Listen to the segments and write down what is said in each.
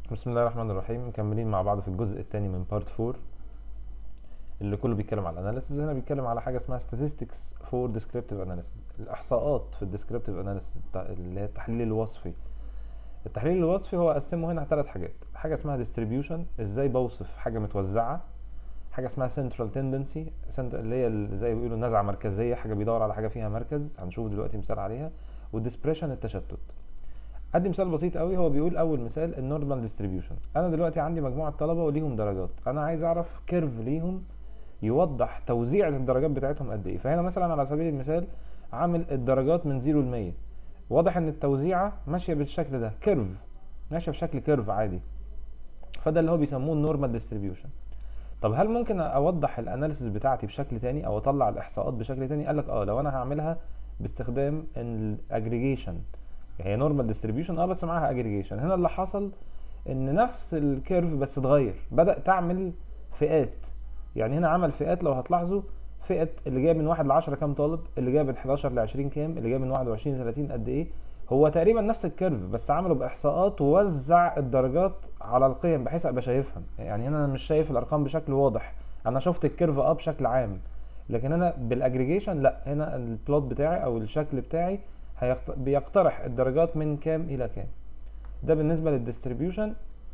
بسم الله الرحمن الرحيم مكملين مع بعض في الجزء الثاني من بارت 4 اللي كله بيتكلم على الاناليسيز هنا بيتكلم على حاجه اسمها statistics for descriptive analysis الاحصاءات في الديسكريبتيف اناليسيز اللي هي التحليل الوصفي التحليل الوصفي هو قسمه هنا ثلاث حاجات حاجه اسمها distribution ازاي بوصف حاجه متوزعه حاجه اسمها central tendency cent- اللي هي ال- زي ما بيقولوا نزعه مركزيه حاجه بيدور على حاجه فيها مركز هنشوف دلوقتي مثال عليها والديسبريشن التشتت ادي مثال بسيط قوي هو بيقول اول مثال النورمال ديستريبيوشن انا دلوقتي عندي مجموعه طلبه وليهم درجات انا عايز اعرف كيرف ليهم يوضح توزيع الدرجات بتاعتهم قد ايه فهنا مثلا على سبيل المثال عامل الدرجات من 0 ل 100 واضح ان التوزيعه ماشيه بالشكل ده كيرف ماشيه بشكل كيرف عادي فده اللي هو بيسموه النورمال ديستريبيوشن طب هل ممكن اوضح الاناليسيس بتاعتي بشكل تاني او اطلع الاحصاءات بشكل تاني قال لك اه لو انا هعملها باستخدام الاجريجيشن هي نورمال ديستريبيوشن اه بس معاها اجريجيشن هنا اللي حصل ان نفس الكيرف بس اتغير بدا تعمل فئات يعني هنا عمل فئات لو هتلاحظوا فئه اللي جايه من 1 ل 10 كام طالب اللي جايه من 11 ل 20 كام اللي جايه من 21 ل 30 قد ايه هو تقريبا نفس الكيرف بس عمله باحصاءات ووزع الدرجات على القيم بحيث ابقى شايفها يعني هنا انا مش شايف الارقام بشكل واضح انا شفت الكيرف اه بشكل عام لكن هنا بالاجريجيشن لا هنا البلوت بتاعي او الشكل بتاعي هيقت... بيقترح الدرجات من كام الى كام ده بالنسبه للديستريبيوشن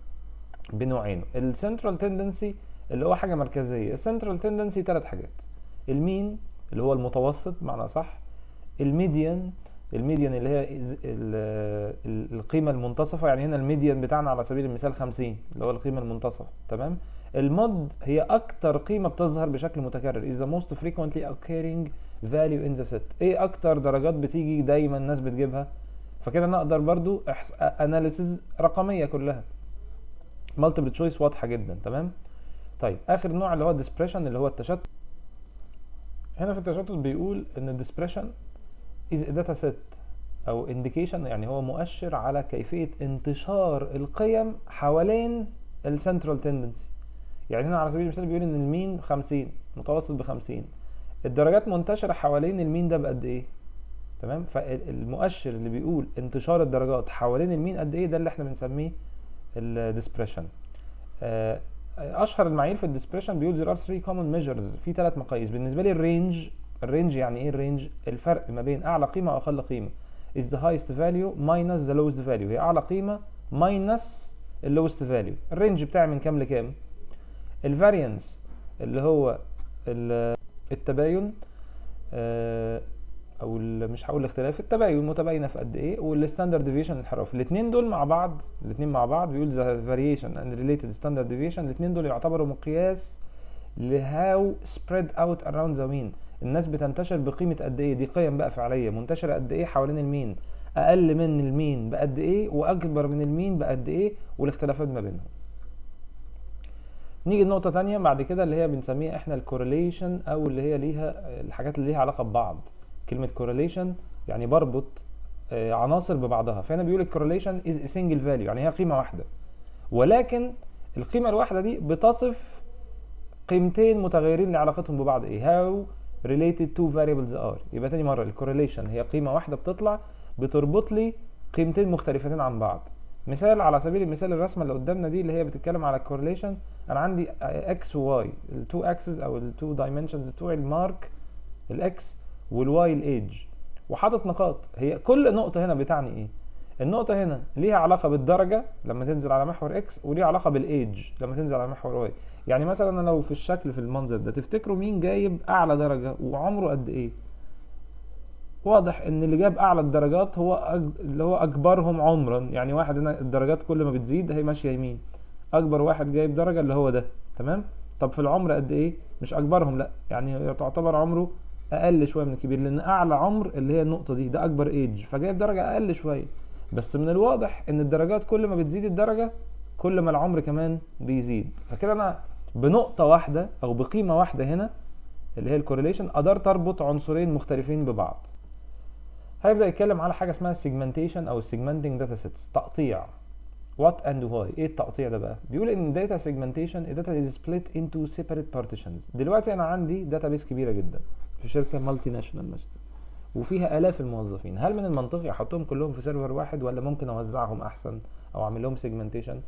بنوعين السنترال تندنسي اللي هو حاجه مركزيه السنترال تندنسي ثلاث حاجات المين اللي هو المتوسط معنى صح الميديان الميديان اللي هي ال- ال- القيمه المنتصفه يعني هنا الميديان بتاعنا على سبيل المثال 50 اللي هو القيمه المنتصفه تمام المود هي اكتر قيمه بتظهر بشكل متكرر is the most frequently occurring value in the set ايه اكتر درجات بتيجي دايما الناس بتجيبها فكده انا اقدر برضو اناليسز رقميه كلها مالتيبل تشويس واضحه جدا تمام طيب اخر نوع اللي هو الديسبريشن اللي هو التشتت هنا في التشتت بيقول ان الديسبريشن is a data set او indication يعني هو مؤشر على كيفيه انتشار القيم حوالين السنترال تندنسي يعني هنا على سبيل المثال بيقول ان المين 50 متوسط ب 50 الدرجات منتشره حوالين المين ده بقد ايه تمام فالمؤشر اللي بيقول انتشار الدرجات حوالين المين قد ايه ده اللي احنا بنسميه الديسبريشن اشهر المعايير في الديسبريشن بيقول there are three common measures في ثلاث مقاييس بالنسبه لي الرينج الرينج يعني ايه الرينج الفرق ما بين اعلى قيمه واقل قيمه is the highest value minus the lowest value هي اعلى قيمه minus ال lowest value الرينج بتاعي من كام لكام الفاريانس اللي هو ال- التباين آه، او ال- مش هقول الاختلاف التباين متباينه في قد ايه والستاندرد ديفيشن الانحراف الاثنين دول مع بعض الاثنين مع بعض بيقول ذا فاريشن اند ريليتد ستاندرد ديفيشن الاثنين دول يعتبروا مقياس لهاو سبريد اوت اراوند ذا مين الناس بتنتشر بقيمه قد ايه دي قيم بقى فعليه منتشره قد ايه حوالين المين اقل من المين بقد ايه واكبر من المين بقد ايه والاختلافات ما بينهم نيجي لنقطة تانية بعد كده اللي هي بنسميها احنا الكورليشن او اللي هي ليها الحاجات اللي ليها علاقة ببعض كلمة كورليشن يعني بربط آه، عناصر ببعضها فهنا بيقول الكورليشن از سنجل فاليو يعني هي قيمة واحدة ولكن القيمة الواحدة دي بتصف قيمتين متغيرين لعلاقتهم ببعض ايه how related two variables are يبقى تاني مرة الكورليشن هي قيمة واحدة بتطلع بتربط لي قيمتين مختلفتين عن بعض مثال على سبيل المثال الرسمة اللي قدامنا دي اللي هي بتتكلم على الكورليشن انا عندي اكس وواي التو اكسس او التو دايمنشنز بتوع المارك الاكس والواي الايدج وحاطط نقاط هي كل نقطة هنا بتعني ايه النقطة هنا ليها علاقة بالدرجة لما تنزل على محور اكس وليها علاقة بالايدج لما تنزل على محور واي يعني مثلا انا لو في الشكل في المنظر ده تفتكروا مين جايب اعلى درجة وعمره قد ايه واضح ان اللي جاب اعلى الدرجات هو أج... اللي هو اكبرهم عمرا يعني واحد هنا الدرجات كل ما بتزيد هي ماشيه يمين اكبر واحد جايب درجه اللي هو ده تمام طب في العمر قد ايه مش اكبرهم لا يعني تعتبر عمره اقل شويه من الكبير لان اعلى عمر اللي هي النقطه دي ده اكبر ايدج فجايب درجه اقل شويه بس من الواضح ان الدرجات كل ما بتزيد الدرجه كل ما العمر كمان بيزيد فكده انا بنقطه واحده او بقيمه واحده هنا اللي هي الكورليشن قدرت اربط عنصرين مختلفين ببعض هيبدا يتكلم على حاجه اسمها السيجمنتيشن او السيجمنتنج داتا سيتس تقطيع وات اند واي ايه التقطيع ده بقى بيقول ان داتا سيجمنتيشن الداتا از سبليت انتو سيبريت بارتيشنز دلوقتي انا عندي داتا بيس كبيره جدا في شركه مالتي ناشونال مثلا وفيها الاف الموظفين هل من المنطقي احطهم كلهم في سيرفر واحد ولا ممكن اوزعهم احسن او اعمل لهم سيجمنتيشن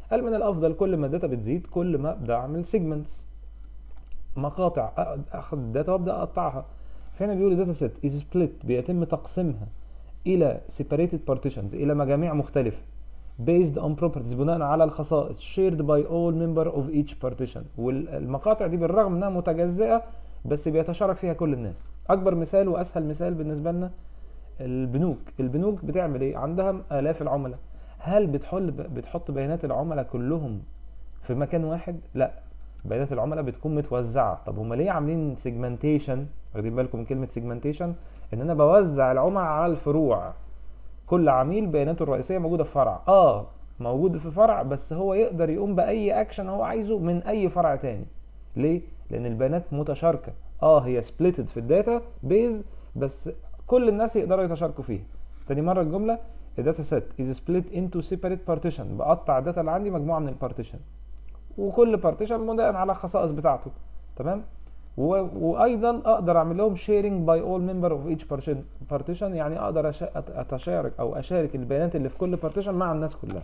قال من الافضل كل ما الداتا بتزيد كل ما ابدا اعمل سيجمنتس مقاطع أ- اخد الداتا وابدا اقطعها فهنا بيقول داتا سيت از سبليت بيتم تقسيمها الى separated partitions الى مجاميع مختلفه based on properties بناء على الخصائص shared by all member of each partition والمقاطع دي بالرغم انها متجزئه بس بيتشارك فيها كل الناس اكبر مثال واسهل مثال بالنسبه لنا البنوك البنوك بتعمل ايه عندها الاف العملاء هل بتحل بتحط بيانات العملاء كلهم في مكان واحد لا بيانات العملاء بتكون متوزعه طب هم ليه عاملين سيجمنتيشن واخدين بالكم من كلمه سيجمنتيشن ان انا بوزع العملاء على الفروع كل عميل بياناته الرئيسيه موجوده في فرع اه موجود في فرع بس هو يقدر يقوم باي اكشن هو عايزه من اي فرع تاني ليه لان البيانات متشاركه اه هي سبليتد في الداتا بيز بس كل الناس يقدروا يتشاركوا فيها تاني مره الجمله الداتا سيت از سبليت انتو سيبريت بارتيشن بقطع الداتا اللي عندي مجموعه من البارتيشن وكل بارتيشن بناء على الخصائص بتاعته تمام و... وايضا اقدر اعمل لهم شيرنج باي اول ممبر اوف ايتش بارتيشن يعني اقدر أش... أت- اتشارك او اشارك البيانات اللي في كل بارتيشن مع الناس كلها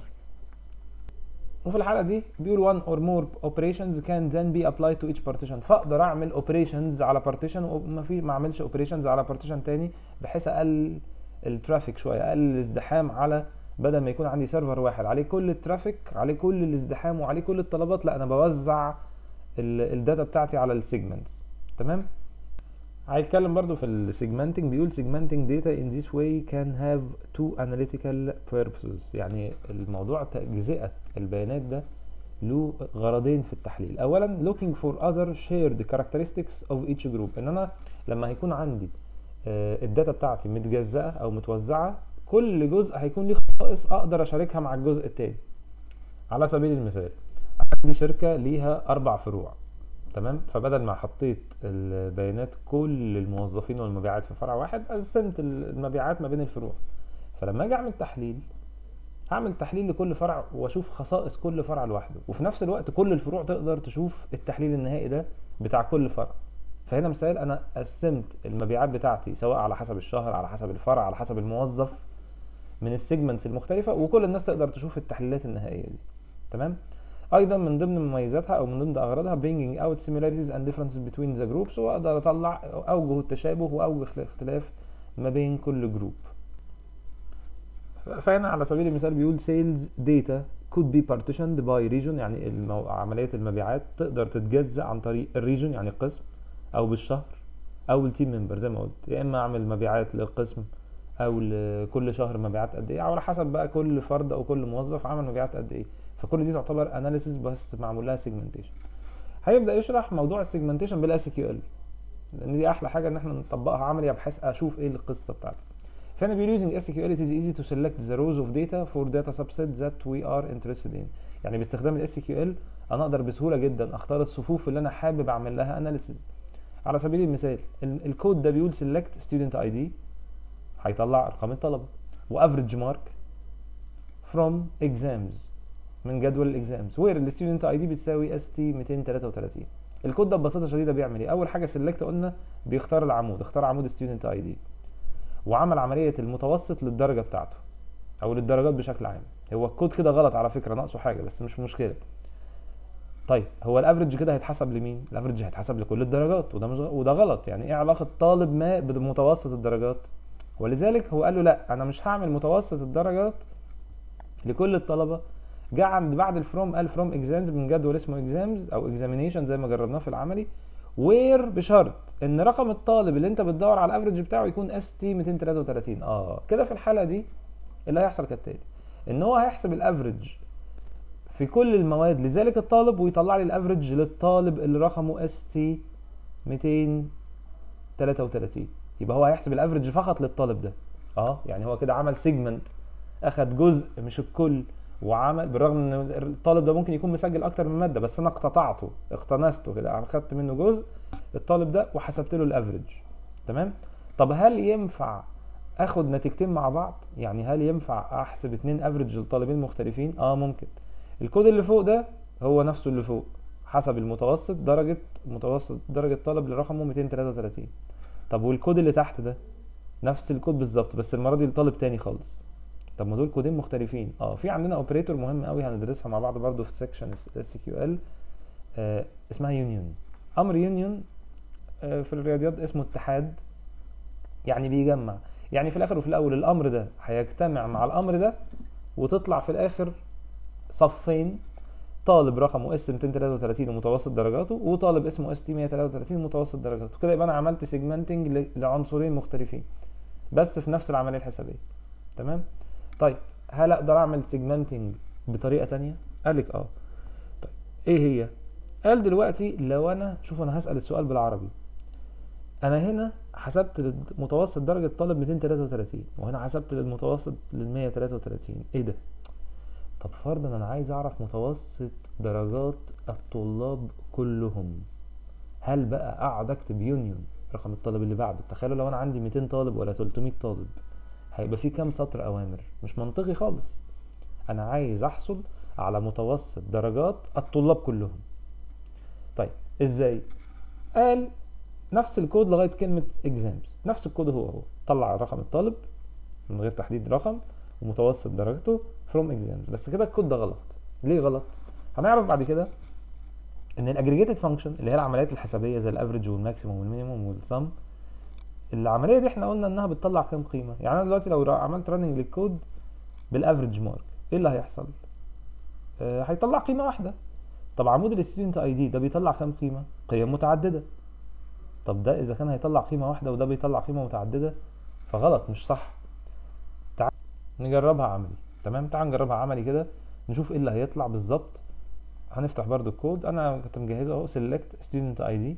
وفي الحاله دي بيقول one or more operations can then be applied to each partition فاقدر اعمل operations على partition وما في ما اعملش operations على partition تاني بحيث اقلل الترافيك شويه اقلل الازدحام على بدل ما يكون عندي سيرفر واحد عليه كل الترافيك عليه كل الازدحام وعليه كل الطلبات لا انا بوزع ال- الداتا بتاعتي على السيجمنتس تمام هيتكلم برضو في السيجمنتنج بيقول segmenting data in this way can have two analytical purposes يعني الموضوع تجزئة البيانات ده له غرضين في التحليل اولا looking for other shared characteristics of each group ان انا لما هيكون عندي آه، الداتا بتاعتي متجزأة او متوزعة كل جزء هيكون ليه خصائص اقدر اشاركها مع الجزء التاني على سبيل المثال عندي شركة ليها اربع فروع تمام فبدل ما حطيت البيانات كل الموظفين والمبيعات في فرع واحد قسمت المبيعات ما بين الفروع فلما اجي اعمل تحليل هعمل تحليل لكل فرع واشوف خصائص كل فرع لوحده وفي نفس الوقت كل الفروع تقدر تشوف التحليل النهائي ده بتاع كل فرع فهنا مثال انا قسمت المبيعات بتاعتي سواء على حسب الشهر على حسب الفرع على حسب الموظف من السيجمنتس المختلفه وكل الناس تقدر تشوف التحليلات النهائيه دي تمام ايضا من ضمن مميزاتها او من ضمن اغراضها bringing out similarities and differences between the groups واقدر اطلع اوجه التشابه واوجه الاختلاف ما بين كل جروب فهنا على سبيل المثال بيقول sales data could be partitioned by region يعني المو... عملية المبيعات تقدر تتجزأ عن طريق الريجن يعني القسم او بالشهر او التيم ممبر زي ما قلت يا اما اعمل مبيعات للقسم او لكل شهر مبيعات قد ايه او على حسب بقى كل فرد او كل موظف عمل مبيعات قد ايه فكل دي تعتبر اناليسيس بس معمول لها سيجمنتيشن هيبدا يشرح موضوع السيجمنتيشن بالاس كيو ال لان دي احلى حاجه ان احنا نطبقها عملي بحيث اشوف ايه القصه بتاعتي فانا بيقول using SQL it is easy to select the rows of data for data subset that we are interested in يعني باستخدام ال SQL انا اقدر بسهوله جدا اختار الصفوف اللي انا حابب اعمل لها اناليسيز على سبيل المثال ال- الكود ده بيقول select student ID هيطلع ارقام الطلبه وافريج مارك from exams من جدول الاكزامز وير الستودنت اي دي بتساوي اس تي 233 الكود ده ببساطه شديده بيعمل ايه اول حاجه سيلكت قلنا بيختار العمود اختار عمود ستودنت اي دي وعمل عمليه المتوسط للدرجه بتاعته او للدرجات بشكل عام هو الكود كده غلط على فكره ناقصه حاجه بس مش مشكله طيب هو الافريج كده هيتحسب لمين الافريج هيتحسب لكل الدرجات وده مش غ- وده غلط يعني ايه علاقه طالب ما بمتوسط الدرجات ولذلك هو قال له لا انا مش هعمل متوسط الدرجات لكل الطلبه جه عند بعد الفروم قال فروم اكزامز من جدول اسمه اكزامز او اكزامينيشن زي ما جربناه في العملي وير بشرط ان رقم الطالب اللي انت بتدور على الافريج بتاعه يكون اس تي 233 اه كده في الحاله دي اللي هيحصل كالتالي ان هو هيحسب الافريج في كل المواد لذلك الطالب ويطلع لي الافريج للطالب اللي رقمه اس تي 233 يبقى هو هيحسب الافريج فقط للطالب ده اه يعني هو كده عمل سيجمنت اخد جزء مش الكل وعمل بالرغم ان الطالب ده ممكن يكون مسجل اكتر من ماده بس انا اقتطعته اقتنسته كده اخدت منه جزء الطالب ده وحسبت له الافريج تمام طب هل ينفع اخد نتيجتين مع بعض يعني هل ينفع احسب اتنين افريج لطالبين مختلفين اه ممكن الكود اللي فوق ده هو نفسه اللي فوق حسب المتوسط درجة متوسط درجة طالب لرقمه 233 طب والكود اللي تحت ده نفس الكود بالظبط بس المرة دي لطالب تاني خالص طب ما دول كودين مختلفين اه في عندنا اوبريتور مهم قوي هندرسها مع بعض برضو في سيكشن اس كيو ال اسمها يونيون امر يونيون آه في الرياضيات اسمه اتحاد يعني بيجمع يعني في الاخر وفي الاول الامر ده هيجتمع مع الامر ده وتطلع في الاخر صفين طالب رقمه اس 233 ومتوسط درجاته وطالب اسمه اس تي 133 ومتوسط درجاته كده يبقى انا عملت سيجمنتنج لعنصرين مختلفين بس في نفس العمليه الحسابيه تمام طيب هل اقدر اعمل سيجمنتنج بطريقه تانية قال لك اه طيب ايه هي قال دلوقتي لو انا شوف انا هسال السؤال بالعربي انا هنا حسبت متوسط درجه طالب 233 وهنا حسبت للمتوسط لل 133 ايه ده طب فرضا انا عايز اعرف متوسط درجات الطلاب كلهم هل بقى اقعد اكتب يونيون رقم الطالب اللي بعده تخيلوا لو انا عندي 200 طالب ولا 300 طالب هيبقى في كام سطر اوامر مش منطقي خالص انا عايز احصل على متوسط درجات الطلاب كلهم طيب ازاي قال نفس الكود لغايه كلمه exams نفس الكود هو هو طلع رقم الطالب من غير تحديد رقم ومتوسط درجته from exams بس كده الكود ده غلط ليه غلط هنعرف بعد كده ان الاجريجيتد فانكشن اللي هي العمليات الحسابيه زي الافريج والماكسيموم والمينيموم والسم العمليه دي احنا قلنا انها بتطلع كام قيمه يعني انا دلوقتي لو عملت راننج للكود بالافريج مارك ايه اللي هيحصل آه هيطلع قيمه واحده طب عمود الستودنت اي دي ده بيطلع كام قيمه قيم متعدده طب ده اذا كان هيطلع قيمه واحده وده بيطلع قيمه متعدده فغلط مش صح تعال نجربها عملي تمام تعال نجربها عملي كده نشوف ايه اللي هيطلع بالظبط هنفتح برضو الكود انا كنت مجهزه اهو سيلكت ستودنت اي دي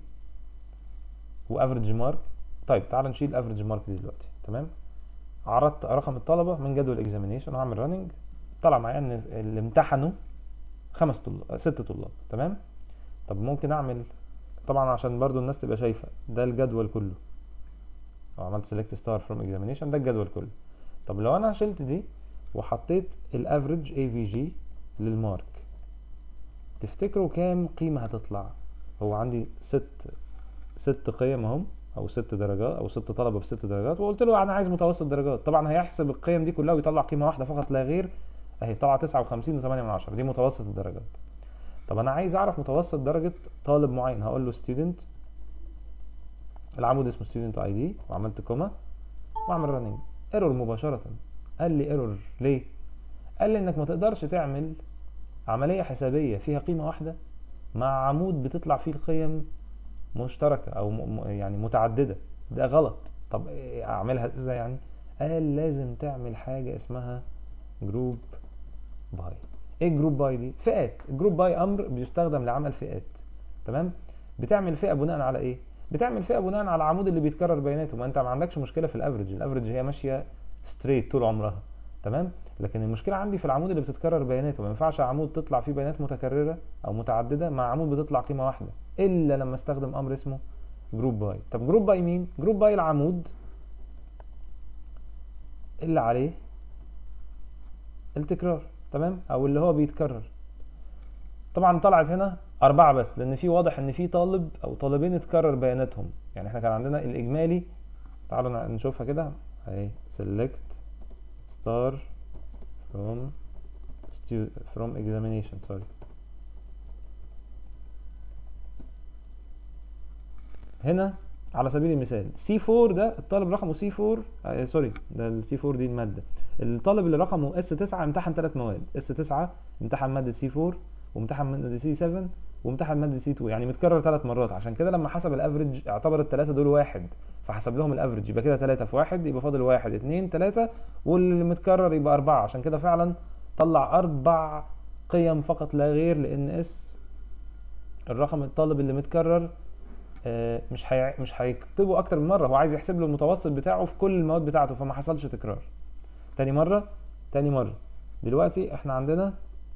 وافريج مارك طيب تعال نشيل افريج مارك دي دلوقتي تمام عرضت رقم الطلبه من جدول اكزامينيشن وهعمل راننج طلع معايا ان اللي امتحنوا خمس طلاب ست طلاب تمام طب ممكن اعمل طبعا عشان برضو الناس تبقى شايفه ده الجدول كله لو عملت سيلكت ستار فروم اكزامينيشن ده الجدول كله طب لو انا شلت دي وحطيت الافريج اي في جي للمارك تفتكروا كام قيمة هتطلع هو عندي ست ست قيم اهم او ست درجات او ست طلبة بست درجات وقلت له انا عايز متوسط درجات طبعا هيحسب القيم دي كلها ويطلع قيمة واحدة فقط لا غير اهي طلع تسعة وخمسين وثمانية من عشرة دي متوسط الدرجات طب انا عايز اعرف متوسط درجة طالب معين هقول له ستودنت العمود اسمه ستودنت اي دي وعملت كوما واعمل راننج ايرور مباشرة قال لي ايرور ليه قال لي انك ما تقدرش تعمل عملية حسابية فيها قيمة واحدة مع عمود بتطلع فيه القيم مشتركة أو م يعني متعددة ده غلط طب أعملها إزاي يعني؟ قال لازم تعمل حاجة اسمها جروب باي إيه جروب باي دي؟ فئات جروب باي أمر بيستخدم لعمل فئات تمام؟ بتعمل فئة بناء على إيه؟ بتعمل فئة بناء على العمود اللي بيتكرر بياناته ما أنت ما عندكش مشكلة في الأفريج الأفريج هي ماشية ستريت طول عمرها تمام؟ لكن المشكله عندي في العمود اللي بتتكرر بياناته ما ينفعش عمود تطلع فيه بيانات متكرره او متعدده مع عمود بتطلع قيمه واحده الا لما استخدم امر اسمه جروب باي طب جروب باي مين جروب باي العمود اللي عليه التكرار تمام او اللي هو بيتكرر طبعا طلعت هنا أربعة بس لأن في واضح إن في طالب أو طالبين اتكرر بياناتهم يعني احنا كان عندنا الإجمالي تعالوا نشوفها كده أهي select star from stu from examination sorry هنا على سبيل المثال C4 ده الطالب رقمه C4 آه سوري ده ال C4 دي المادة الطالب اللي رقمه S9 امتحن ثلاث مواد S9 امتحن مادة C4 وامتحن مادة C7 وامتحن مادة C2 يعني متكرر ثلاث مرات عشان كده لما حسب الافريج اعتبر الثلاثة دول واحد فحسب لهم الافريج يبقى كده ثلاثة في واحد يبقى فاضل واحد اتنين ثلاثة واللي متكرر يبقى أربعة عشان كده فعلا طلع أربع قيم فقط لا غير لأن اس الرقم الطالب اللي متكرر آه مش هي... مش هيكتبه أكتر من مرة هو عايز يحسب له المتوسط بتاعه في كل المواد بتاعته فما حصلش تكرار تاني مرة تاني مرة دلوقتي احنا عندنا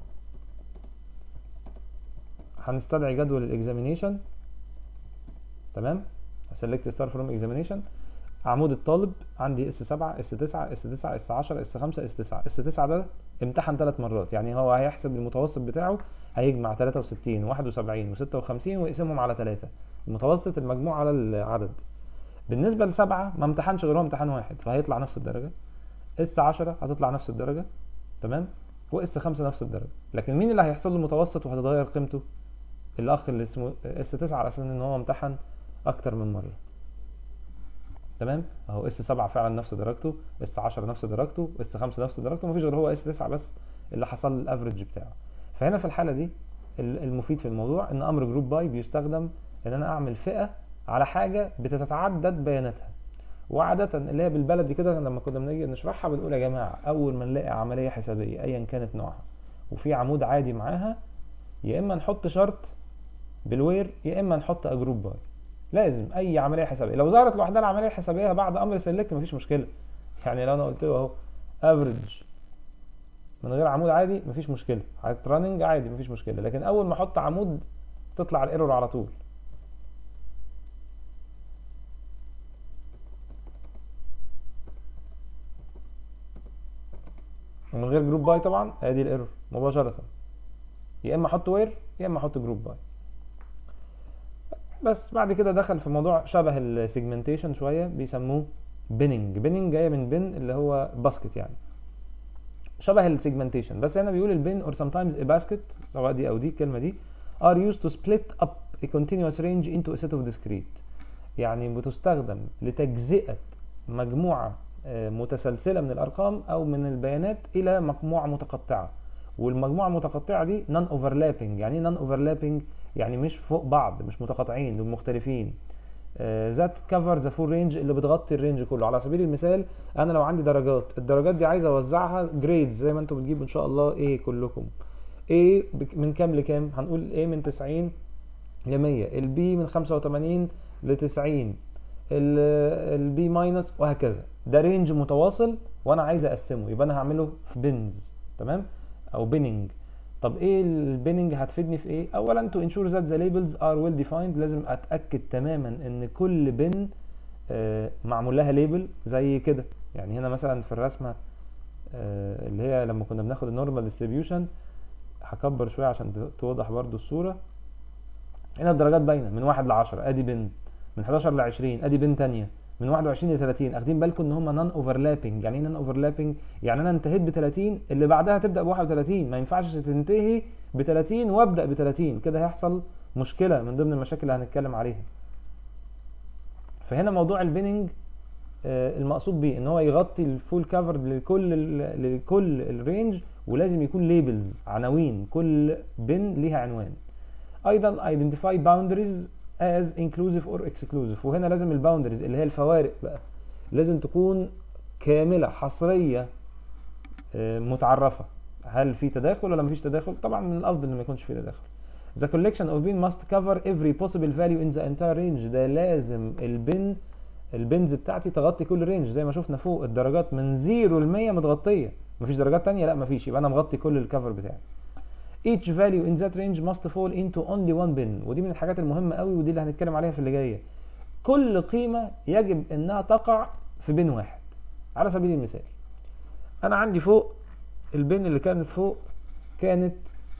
هنستدعي جدول الاكزامينيشن تمام select star from examination عمود الطالب عندي اس 7 اس 9 اس 9 اس 10 اس 5 اس 9 اس 9 ده امتحن ثلاث مرات يعني هو هيحسب المتوسط بتاعه هيجمع 63 71 و56 ويقسمهم على 3 المتوسط المجموع على العدد بالنسبه لسبعه ما امتحنش غير هو امتحان واحد فهيطلع نفس الدرجه اس 10 هتطلع نفس الدرجه تمام واس 5 نفس الدرجه لكن مين اللي هيحصل له متوسط وهتتغير قيمته الاخ اللي اسمه اس 9 على اساس ان هو امتحن اكتر من مره تمام اهو اس 7 فعلا نفس درجته اس 10 نفس درجته اس 5 نفس درجته مفيش غير هو اس 9 بس اللي حصل الافريج بتاعه فهنا في الحاله دي ال- المفيد في الموضوع ان امر جروب باي بيستخدم ان انا اعمل فئه على حاجه بتتعدد بياناتها وعادة اللي هي بالبلدي كده لما كنا بنيجي نشرحها بنقول يا جماعة أول ما نلاقي عملية حسابية أيا كانت نوعها وفي عمود عادي معاها يا إما نحط شرط بالوير يا إما نحط أجروب باي لازم أي عملية حسابية لو ظهرت لوحدها العملية الحسابية بعد أمر سيلكت مفيش مشكلة يعني لو أنا قلت له أهو افريج من غير عمود عادي مفيش مشكلة حاطط راننج عادي مفيش مشكلة لكن أول ما أحط عمود تطلع الايرور على طول ومن غير جروب باي طبعا ادي الايرور مباشرة يا اما احط وير يا اما احط جروب باي بس بعد كده دخل في موضوع شبه السيجمنتيشن شوية بيسموه بيننج بيننج جاية من بن اللي هو باسكت يعني شبه السيجمنتيشن بس هنا بيقول البين or sometimes a basket سواء دي او دي الكلمة دي are used to split up a continuous range into a set of discrete يعني بتستخدم لتجزئة مجموعة آه، متسلسلة من الأرقام أو من البيانات إلى مجموعة متقطعة والمجموعة المتقطعة دي non overlapping يعني ايه non overlapping يعني مش فوق بعض مش متقاطعين دول مختلفين ذات كفر ذا فول رينج اللي بتغطي الرينج كله على سبيل المثال انا لو عندي درجات الدرجات دي عايز اوزعها جريدز زي ما انتم بتجيبوا ان شاء الله ايه كلكم A بك- من كام لكام هنقول A من 90 ل 100 البي من 85 ل 90 البي ماينس وهكذا ده رينج متواصل وانا عايز اقسمه يبقى انا هعمله في بنز تمام او بيننج طب ايه البيننج هتفيدني في ايه اولا تو انشور ذات ذا ليبلز ار ويل ديفايند لازم اتاكد تماما ان كل بن آه، معمول لها ليبل زي كده يعني هنا مثلا في الرسمه آه، اللي هي لما كنا بناخد النورمال ديستريبيوشن هكبر شويه عشان ت- توضح برضو الصوره هنا الدرجات باينه من 1 ل 10 ادي بن من 11 ل 20 ادي بن تانية من 21 ل 30 اخدين بالكم ان هم نون اوفرلابنج يعني ايه نون اوفرلابنج يعني انا انتهيت ب 30 اللي بعدها تبدا ب 31 ما ينفعش تنتهي ب 30 وابدا ب 30 كده هيحصل مشكله من ضمن المشاكل اللي هنتكلم عليها فهنا موضوع البيننج آه، المقصود بيه ان هو يغطي الفول كفر لكل ال- لكل الرينج ولازم يكون ليبلز عناوين كل بن ليها عنوان ايضا identify boundaries as inclusive or exclusive وهنا لازم الباوندريز اللي هي الفوارق بقى لازم تكون كامله حصريه آه، متعرفه هل في تداخل ولا مفيش تداخل طبعا من الافضل ان ما يكونش في تداخل The collection of bin must cover every possible value in the entire range ده لازم البن البنز بتاعتي تغطي كل رينج زي ما شفنا فوق الدرجات من 0 ل 100 متغطيه مفيش درجات تانية لا مفيش يبقى انا مغطي كل الكفر بتاعي each value in that range must fall into only one bin ودي من الحاجات المهمة قوي ودي اللي هنتكلم عليها في اللي جاية كل قيمة يجب انها تقع في بين واحد على سبيل المثال انا عندي فوق البين اللي كانت فوق كانت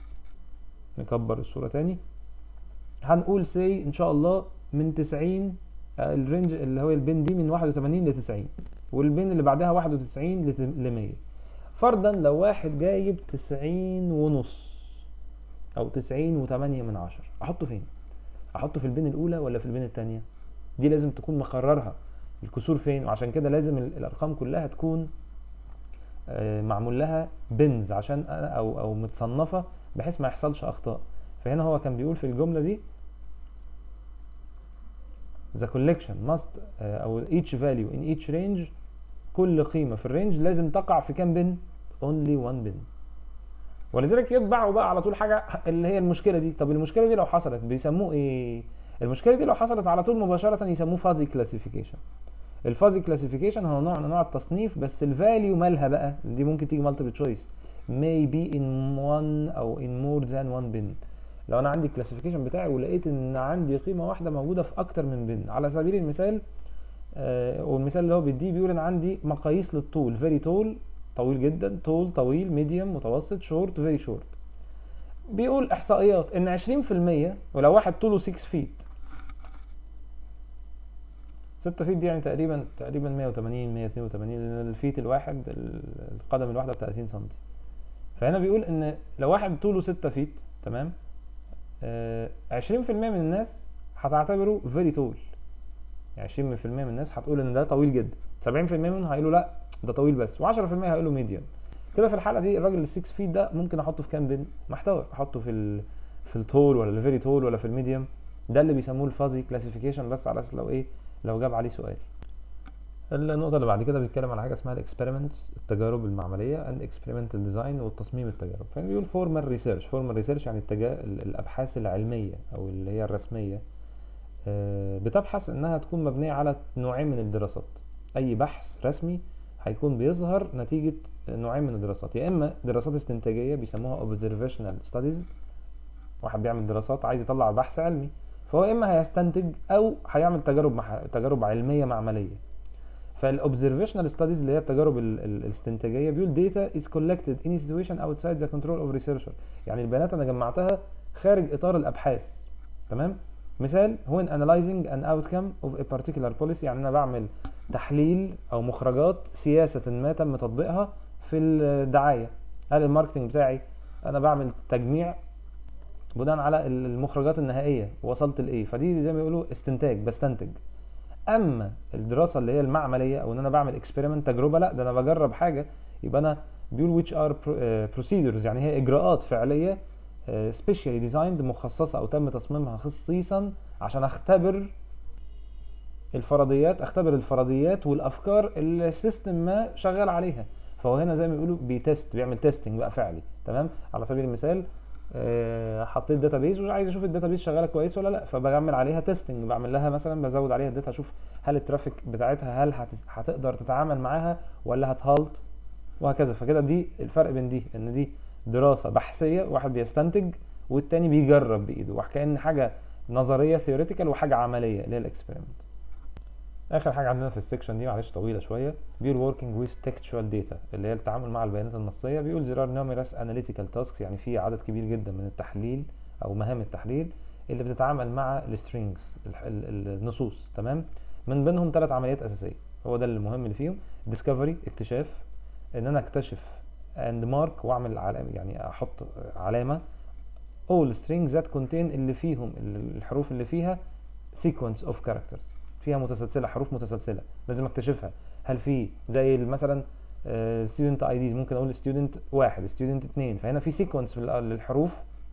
نكبر الصورة تاني هنقول سي ان شاء الله من 90 آه، الرينج اللي هو البين دي من 81 ل 90 والبين اللي بعدها 91 ل 100 فرضا لو واحد جايب 90 ونص او 90 وتمانية من عشرة احطه فين احطه في البين الاولى ولا في البين التانية دي لازم تكون مقررها الكسور فين وعشان كده لازم ال- الارقام كلها تكون آه، معمول لها بنز عشان أنا او او متصنفه بحيث ما يحصلش اخطاء فهنا هو كان بيقول في الجمله دي the collection must آه، او each value in each range كل قيمه في الرينج لازم تقع في كام بن only one bin ولذلك يطبعوا بقى على طول حاجه اللي هي المشكله دي طب المشكله دي لو حصلت بيسموه ايه المشكله دي لو حصلت على طول مباشره يسموه فازي كلاسيفيكيشن الفازي كلاسيفيكيشن هو نوع من انواع التصنيف بس الفاليو مالها بقى دي ممكن تيجي مالتيبل تشويس may be in one او in more than one bin لو انا عندي الكلاسيفيكيشن بتاعي ولقيت ان عندي قيمه واحده موجوده في اكتر من بن على سبيل المثال آه والمثال اللي هو بيديه بيقول ان عندي مقاييس للطول فيري تول طويل جدا طول طويل ميديوم متوسط شورت فيري شورت بيقول احصائيات ان 20% ولو واحد طوله 6 فيت 6 فيت دي يعني تقريبا تقريبا 180 182 لان الفيت الواحد ال- القدم الواحده ب 30 سم فهنا بيقول ان لو واحد طوله 6 فيت تمام آه 20% من الناس هتعتبره فيري تول يعني 20% من الناس هتقول ان ده طويل جدا 70% منهم هيقولوا لا ده طويل بس و10% هيقولوا ميديوم كده في الحاله دي الراجل ال 6 فيت ده ممكن احطه في كام بين محتوى احطه في ال في التول ولا الفيري تول ولا في الميديوم ده اللي بيسموه الفازي كلاسيفيكيشن بس على اساس لو ايه لو جاب عليه سؤال النقطة اللي بعد كده بيتكلم على حاجة اسمها الاكسبيرمنتس التجارب المعملية and experimental design والتصميم التجارب فبيقول formal research formal research يعني التجا... ال- الأبحاث العلمية أو اللي هي الرسمية آه، بتبحث إنها تكون مبنية على نوعين من الدراسات أي بحث رسمي هيكون بيظهر نتيجة نوعين من الدراسات يا إما دراسات استنتاجية بيسموها observational studies واحد بيعمل دراسات عايز يطلع بحث علمي فهو اما هيستنتج او هيعمل تجارب مح... تجارب علميه معمليه فالاوبزرفيشنال ستاديز اللي هي التجارب ال... ال... الاستنتاجيه بيقول data is collected in a situation outside the control of researcher يعني البيانات انا جمعتها خارج اطار الابحاث تمام مثال when analyzing an outcome of a particular policy يعني انا بعمل تحليل او مخرجات سياسه ما تم تطبيقها في الدعايه هل الماركتنج بتاعي انا بعمل تجميع بناء على المخرجات النهائيه وصلت لايه فدي زي ما بيقولوا استنتاج بستنتج اما الدراسه اللي هي المعمليه او ان انا بعمل اكسبيرمنت تجربه لا ده انا بجرب حاجه يبقى انا بيقول which are pro- آه، procedures يعني هي اجراءات فعليه آه، specially designed مخصصه او تم تصميمها خصيصا عشان اختبر الفرضيات اختبر الفرضيات والافكار اللي السيستم ما شغال عليها فهو هنا زي ما بيقولوا بيتست بيعمل تيستنج بقى فعلي تمام على سبيل المثال آه، حطيت داتابيز وعايز اشوف الداتابيز شغاله كويس ولا لا فبعمل عليها تيستنج بعمل لها مثلا بزود عليها الداتا اشوف هل الترافيك بتاعتها هل هت- هتقدر تتعامل معاها ولا هتهالت وهكذا فكده دي الفرق بين دي ان دي دراسه بحثيه واحد بيستنتج والتاني بيجرب بايده وكأن حاجه نظريه ثيوريتيكال وحاجه عمليه اللي هي الاكسبيرمنت اخر حاجه عندنا في السكشن دي معلش طويله شويه بيقول working with textual data اللي هي التعامل مع البيانات النصيه بيقول there are numerous analytical tasks يعني في عدد كبير جدا من التحليل او مهام التحليل اللي بتتعامل مع السترينجز النصوص تمام من بينهم ثلاث عمليات اساسيه هو ده المهم اللي فيهم discovery اكتشاف ان انا اكتشف and mark واعمل علامه يعني احط علامه all strings that contain اللي فيهم الحروف اللي فيها sequence of characters فيها متسلسله حروف متسلسله لازم اكتشفها هل في زي مثلا ستودنت اي ديز ممكن اقول ستودنت واحد ستودنت اتنين فهنا في سيكونس للحروف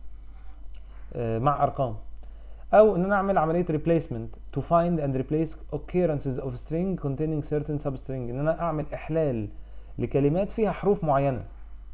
آه، مع ارقام او ان انا اعمل عمليه replacement to find and replace occurrences of string containing certain substring ان انا اعمل احلال لكلمات فيها حروف معينه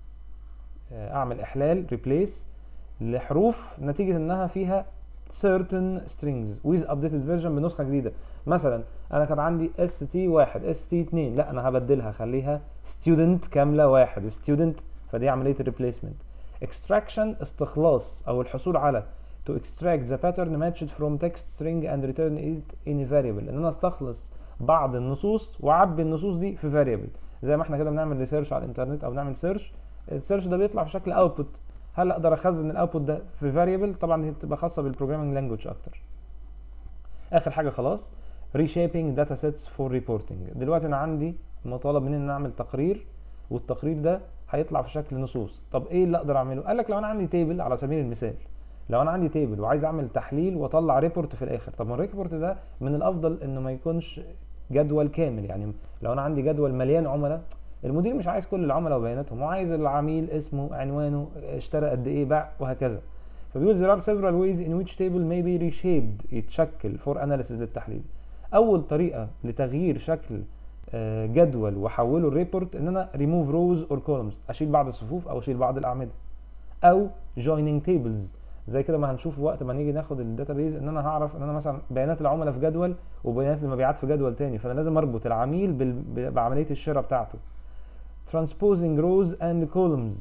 آه، اعمل احلال replace لحروف نتيجه انها فيها certain strings with updated version بنسخه جديده مثلا انا كان عندي اس تي واحد اس تي اتنين لا انا هبدلها اخليها student كامله واحد student فدي عمليه replacement extraction استخلاص او الحصول على to extract the pattern matched from text string and return it in a variable ان انا استخلص بعض النصوص واعبي النصوص دي في variable زي ما احنا كده بنعمل ريسيرش على الانترنت او بنعمل سيرش السيرش ده بيطلع في شكل اوتبوت هل اقدر اخزن الاوتبوت ده في variable طبعا هي بتبقى خاصه بالبروجرامينج لانجوج اكتر اخر حاجه خلاص reshaping data sets for reporting دلوقتي انا عندي مطالب مني ان أنا اعمل تقرير والتقرير ده هيطلع في شكل نصوص طب ايه اللي اقدر اعمله قال لك لو انا عندي تيبل على سبيل المثال لو انا عندي تيبل وعايز اعمل تحليل واطلع ريبورت في الاخر طب ما الريبورت ده من الافضل انه ما يكونش جدول كامل يعني لو انا عندي جدول مليان عملاء المدير مش عايز كل العملاء وبياناتهم هو عايز العميل اسمه عنوانه اشترى قد ايه باع وهكذا فبيقول there are several ways in which table may be reshaped يتشكل for analysis للتحليل اول طريقه لتغيير شكل آه، جدول واحوله الريبورت ان انا remove rows or columns اشيل بعض الصفوف او اشيل بعض الاعمده او joining tables زي كده ما هنشوف وقت ما نيجي ناخد الداتابيز ان انا هعرف ان انا مثلا بيانات العملاء في جدول وبيانات المبيعات في جدول تاني فانا لازم اربط العميل بال- ب- بعمليه الشراء بتاعته transposing rows and columns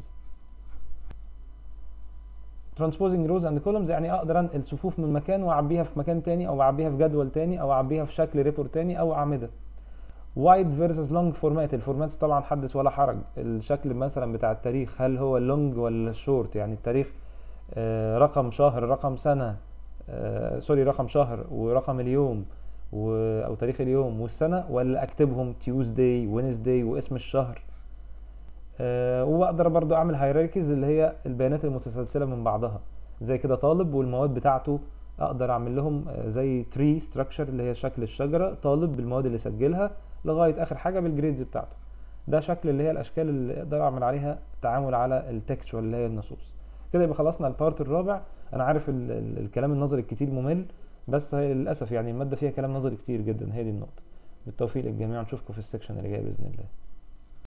transposing rows and columns يعني اقدر انقل صفوف من مكان واعبيها في مكان تاني او اعبيها في جدول تاني او اعبيها في شكل ريبورت تاني او اعمده وايد فيرسز لونج فورمات الفورمات طبعا حدث ولا حرج الشكل مثلا بتاع التاريخ هل هو اللونج ولا الشورت يعني التاريخ آه، رقم شهر رقم سنة آه، سوري رقم شهر ورقم اليوم و... او تاريخ اليوم والسنه ولا اكتبهم تيوزداي وينزداي واسم الشهر أه واقدر برضو اعمل هيراركيز اللي هي البيانات المتسلسله من بعضها زي كده طالب والمواد بتاعته اقدر اعمل لهم آه، زي تري ستراكشر اللي هي شكل الشجره طالب بالمواد اللي سجلها لغايه اخر حاجه بالجريدز بتاعته ده شكل اللي هي الاشكال اللي اقدر اعمل عليها تعامل على التكستشوال اللي هي النصوص كده يبقى خلصنا البارت الرابع انا عارف ال ال الكلام النظري الكتير ممل بس هي للاسف يعني الماده فيها كلام نظري كتير جدا هي دي النقطه بالتوفيق للجميع نشوفكم في السكشن اللي جاي باذن الله